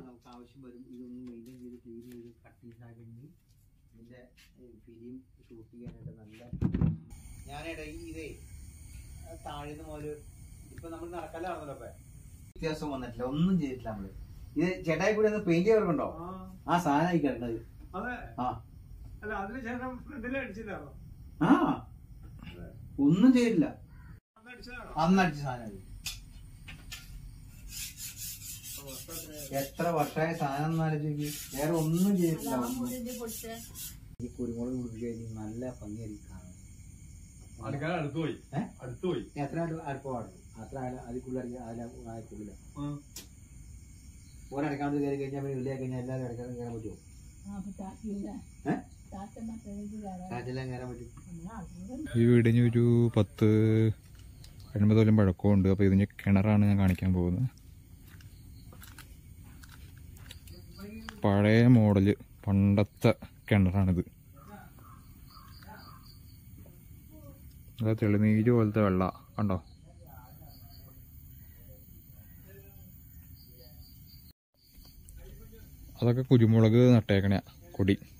നമുക്ക് ആവശ്യം വരും ഇതൊന്ന് മെയിൻറ്റെയിൻ ചെയ്ത് ക്ലീൻ ചെയ്ത് കട്ട് ആക്കണമെങ്കിൽ ഇതിൻ്റെ ഫിലിം ഷൂട്ട് ചെയ്യാനായിട്ട് നല്ല ഞാനിട ഇതേ താഴെ നിന്ന് മുതൽ ഇപ്പൊ നമ്മൾ നടക്കല നടന്നല്ലോ അപ്പൊ വ്യത്യാസം വന്നിട്ടില്ല ഒന്നും ചെയ്തിട്ടില്ല നമ്മള് ഇത് ചേട്ടായി കൂടി ഒന്ന് പെയിന്റ് ചെയ്യവർക്കുണ്ടോ ആ, ആ സാധനം കിടന്നത് അതെ ആ അല്ല അതിന് ശേഷം ഫ്രണ്ടിൽ അടിച്ചില്ലാണോ ആ ഒന്നും ചെയ്തിട്ടില്ല അന്ന് അടിച്ചതാണോ അന്ന് അടിച്ച സാധനം ഇത്. എത്ര വർഷമായ സാധനം എന്ന് ആലോചിക്ക് വേറെ ഒന്നും ചെയ്തിട്ടില്ല ഒന്നും. ഈ കുരുമുളക് കുടിച്ചു കഴിഞ്ഞാൽ നല്ല ഭംഗിയായിരിക്കും കാണാൻ ആൾക്കാർ അടുത്ത് പോയി ഏ? അടുത്ത് പോയി എത്ര അടുപ്പം പാടും അത്ര അതിക്കുള്ള അതിൽ ആയിട്ടില്ല ഒരടക്കാണ്ട് കയറി കഴിഞ്ഞാൽ പിന്നെ ഉള്ളിയായി കഴിഞ്ഞാൽ എല്ലാവരും അടക്കാണ്ട് കയറാൻ പറ്റുമോ ഏഹ് കാറ്റെല്ലാം കയറാൻ പറ്റും ഈ വീടിന് ഒരു പത്ത് എൺപത് കൊല്ലം പഴക്കമുണ്ട് അപ്പോൾ ഇതിന് കിണറാണ് ഞാൻ കാണിക്കാൻ പോകുന്നത് പഴയ മോഡല് പണ്ടത്തെ കിണറാണിത് അതാ തെളിനീര് പോലത്തെ വെള്ള കണ്ടോ അതൊക്കെ കുരുമുളക് നട്ടേക്കണ കൊടി